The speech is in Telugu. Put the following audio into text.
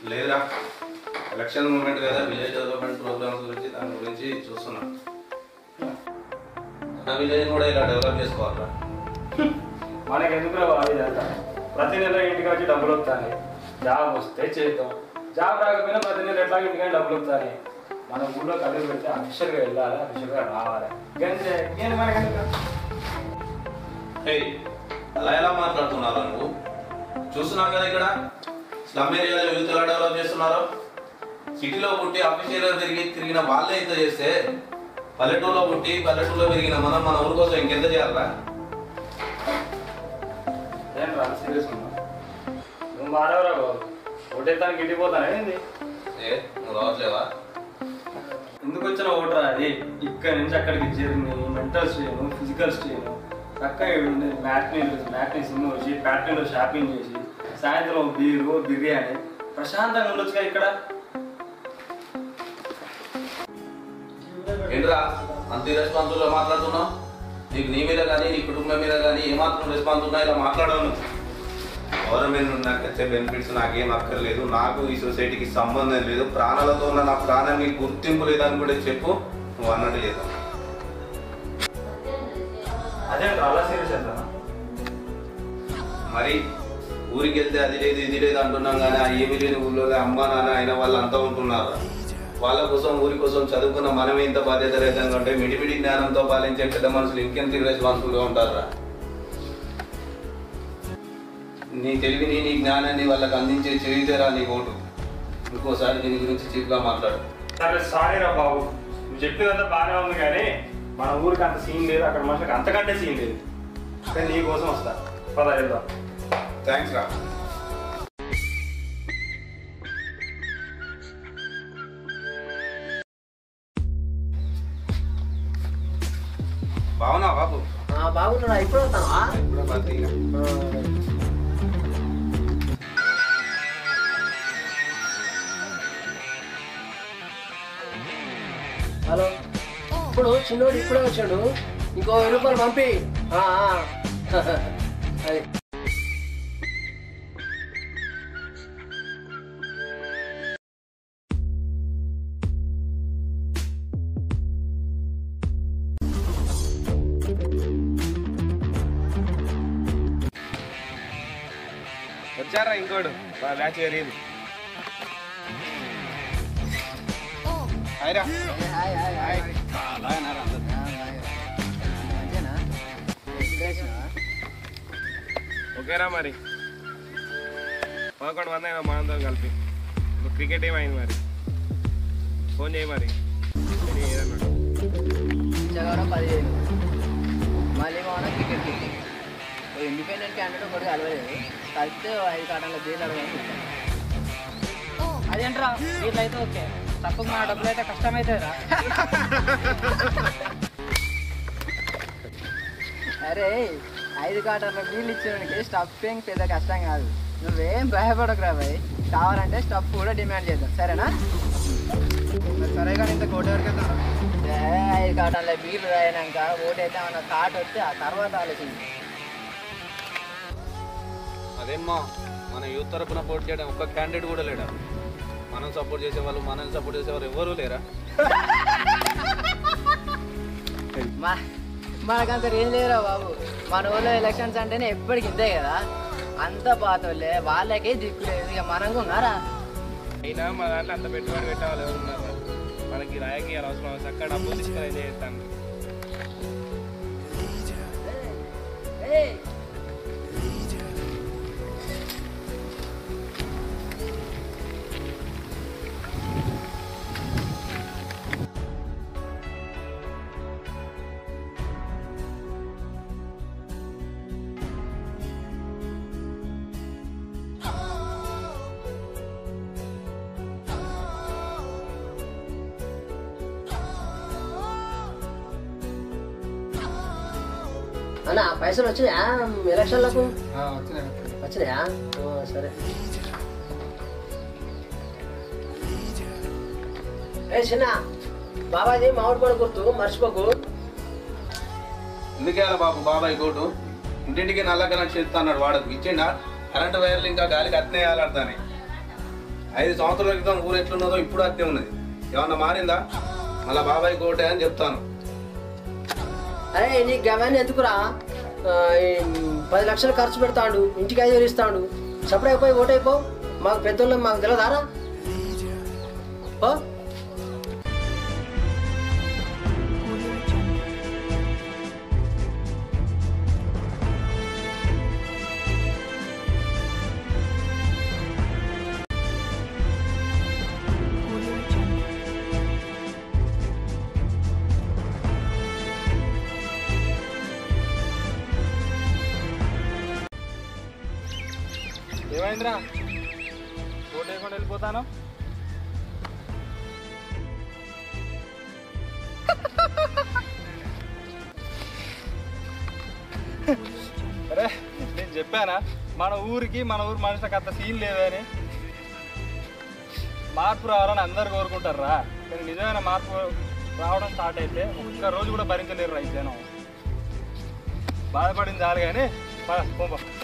లేదురా ఎలక్షన్ మూమెంట్ కదా విలేజ్ డెవలప్మెంట్ ప్రోగ్రామ్స్ గురించి దాని గురించి చూస్తున్నా మన విలేజ్ కూడా ఇలా డెవలప్ చేసుకోవాలరా మనకి ఎందుకు రావాలి ఇదంతా ప్రతి నెల ఇంటికి వచ్చి డబ్బులు వస్తాయి జాబ్ వస్తే చేద్దాం జాబ్ రాకపోయినా ప్రతి నెల ఎట్లా ఇంటికి డబ్బులు వస్తాయి మన ఊళ్ళో కడుగు పెడితే అఫీషియల్గా వెళ్ళాలి అఫీషియల్గా రావాలి గంతే నేను మనకెందుకు హే అలా ఎలా మాట్లాడుతున్నారా నువ్వు చూస్తున్నావు కదా ఇక్కడ స్లమ్ ఏరియాలో యూత్ ఎలా డెవలప్ చేస్తున్నారో సిటీలో పుట్టి అఫీషియల్గా తిరిగి తిరిగిన వాళ్ళే ఇంత చేస్తే పల్లెటూరులో పుట్టి పల్లెటూరులో పెరిగిన మనం మన ఊరి కోసం ఇంకెంత చేయాలరా ఏం రా సీరియస్ ఉన్నా నువ్వు మారవరా బాబు ఓటేస్తానికి ఇంటికి పోతానే ఏంది ఏ నువ్వు రావట్లేవా ఎందుకు వచ్చిన ఓటరా అది ఇక్కడ నుంచి అక్కడికి journey mental strain physical strain చక్కగా మ్యాట్నీ మ్యాట్నీ సినిమా వచ్చి ప్యాట్నీలో షాపింగ్ చేసి సాయంత్రం బీరు బిర్యానీ ప్రశాంతంగా ఉండొచ్చుగా ఇక్కడ ఏంట్రా అంత రెస్పాన్సిబుల్ గా మాట్లాడుతున్నావు నీకు నీ మీద కానీ నీ కుటుంబం మీద కానీ ఏమాత్రం రెస్పాన్స్ ఉన్నా ఇలా మాట్లాడను గవర్నమెంట్ నుండి నాకు వచ్చే బెనిఫిట్స్ నాకేం అక్కర్లేదు నాకు ఈ సొసైటీకి సంబంధం లేదు ప్రాణాలతో ఉన్న నా ప్రాణానికి గుర్తింపు లేదని కూడా చెప్పు నువ్వు అన్నట్టు చేద్దాం అదే అలా సీరియస్ అవుతానా మరి ఊరికి వెళ్తే అది లేదు ఇది లేదు అంటున్నాం కానీ ఆ ఏమీ లేని ఊళ్ళో అమ్మ నాన్న అయిన వాళ్ళు అంతా ఉంటున్నారు వాళ్ళ కోసం ఊరి కోసం చదువుకున్న మనమే ఇంత బాధ్యత రహితంగా ఉంటే మిడిమిడి జ్ఞానంతో పాలించే పెద్ద మనుషులు ఇంకెంత రెస్పాన్సిబుల్గా ఉంటారా నీ తెలివిని నీ జ్ఞానాన్ని వాళ్ళకి అందించే చేయుతేరా నీ ఓటు ఇంకోసారి దీని గురించి చీప్గా మాట్లాడు సరే సారీ రా బాబు నువ్వు చెప్పేదంతా బాగానే ఉంది కానీ మన ఊరికి అంత సీన్ లేదు అక్కడ మనుషులకు అంతకంటే సీన్ లేదు కానీ నీ కోసం వస్తా పద వెళ్దాం థ్యాంక్స్ రా బాగున్నా బాబు బాగున్నాడా ఇప్పుడు వస్తావా ఇప్పుడు బాగా ఇక. హలో ఇప్పుడు చిన్నోడు ఇప్పుడే వచ్చాడు ఇంకో వెయ్యి రూపాయలు పంపి ఆ, ఆ. అది వచ్చారా ఇంకోడు బ్యాచ్ వెళ్ళింది హాయ్రా హాయ్ హాయ్ హాయ్ బాగున్నారా అందరూ? అంతేనా ఓకేరా మరి పదకొండు మంది అయినా మనందరం కలిపి ఇప్పుడు క్రికెట్ ఏమైంది మరి ఫోన్ చేయి మరి సరే, ఏదన్నా చదవడం పదివేలు మళ్ళీ మా క్రికెట్కి ఇండిపెండెంట్ క్యాండిడేట్ ఒకటి కలవలేదు కలిస్తే ఐదు కాటంలో జైలు అడగాలి అదేంట్రా వీళ్ళు అయితే ఓకే తప్పక మా డబ్బులు అయితే కష్టమైతుందిరా అరే ఐదు కాటర్ల బిల్లు ఇచ్చేవానికి స్టఫింగ్ పెద్ద కష్టం కాదు నువ్వేం భయపడకురా భయ్ కావాలంటే స్టఫ్ కూడా డిమాండ్ చేద్దాం సరేనా సరే కానీ ఇంత కోటి వరకు ఏ, ఐదు కాటర్ల బిల్లు రాయినాక ఓటైతే మన కాట వస్తే ఆ తర్వాత ఆలోచించి అదేమ్మా మన యూత్ తరపున పోటీ చేయడం ఒక్క క్యాండిడేట్ కూడా లేడా మనం సపోర్ట్ చేసే వాళ్ళు మనల్ని సపోర్ట్ చేసే వాళ్ళు ఎవరు లేరా మా మనకంత రేంజ్ లేదురా బాబు మన ఊళ్ళో ఎలక్షన్స్ అంటేనే ఎప్పటికి ఇంతే కదా అంత పాత వాళ్ళే వాళ్ళకే దిక్కు లేదు ఇక మనకు ఉన్నారా అయినా మా దాంట్లో అంత పెట్టుబడి పెట్టే వాళ్ళు ఎవరు ఉన్నారు మనకి రాజకీయాలు అవసరం చక్కగా డబ్బులు తీసుకొని ఎంజాయ్ చేస్తాను ఏయ్, అన్న పైసలు వచ్చినాయా ఎలక్షన్లకు వచ్చినాయా ఓ, సరే ఏ చిన్న బాబాది మామిడి పండు గుర్తు మర్చిపోకు ఎందుకే బాబు బాబాయ్ కోటు ఇంటింటికి నల్ల కనెక్షన్ ఇస్తా అన్నాడు వాడకు ఇచ్చిండా కరెంట్ వైర్లు ఇంకా గాలికి అట్నే వేయాలంటానే ఐదు సంవత్సరాల క్రితం ఊరు ఎట్లున్నదో ఇప్పుడు అట్నే ఉన్నది ఏమన్నా మారిందా మళ్ళా బాబాయ్ కోటే అని చెప్తాను అరే నీకు గవాన్ని ఎందుకురా ఆ, ఈ పది లక్షలు ఖర్చు పెడతాడు ఇంటికి ఐదు వేలు ఇస్తాడు సపరేట్ అయిపోయి ఓటైపో మాకు పెద్దోళ్ళం మాకు తెలియదారా పో ఏమైందిరా ఓటు వేయకుండా వెళ్ళిపోతాను అరే నేను చెప్పానా మన ఊరికి మన ఊరు మనుషులకు అంత సీన్ లేదని మార్పు రావాలని అందరు కోరుకుంటారు రా కానీ నిజమైన మార్పు రావడం స్టార్ట్ అయితే ఒక్క రోజు కూడా భరించలేరు రైతు జనం బాధపడింది చాలు కానీ పద, పోంపా